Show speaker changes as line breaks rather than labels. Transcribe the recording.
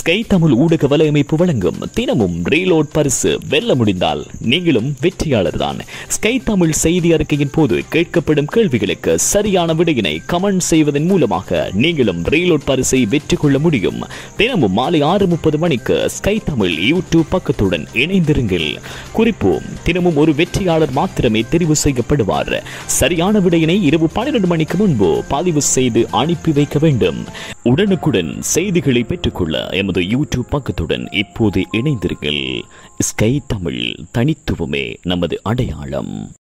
sky Tamil ஊடக வலையமைப்பு வழங்கும் தினமும் ரீலோட் பரிசு வெல்ல முடிந்தால் நீங்களும் வெற்றியாளர் தான் ஸ்கை தமிழ் செய்தி அறிக்கையின் போது கேட்கப்படும் கேள்விகளுக்கு சரியான விடையினை கமெண்ட் செய்வதன் மூலமாக நீங்களும் ரீலோட் பரிசை வெற்றி கொள்ள முடியும் தினமும் மாலை ஆறு முப்பது மணிக்கு ஸ்கை தமிழ் யூடியூப் பக்கத்துடன் இணைந்திருங்கள் குறிப்போம் தினமும் ஒரு வெற்றியாளர் மாத்திரமே தெரிவு செய்யப்படுவார் சரியான விடையினை இரவு பன்னிரண்டு மணிக்கு முன்பு பதிவு செய்து அனுப்பி வைக்க வேண்டும் உடனுக்குடன் செய்திகளை பெற்றுக்கொள்ள எமது யூடியூப் பக்கத்துடன் இப்போது இணைந்திருங்கள் ஸ்கை தமிழ் தனித்துவமே நமது அடையாளம்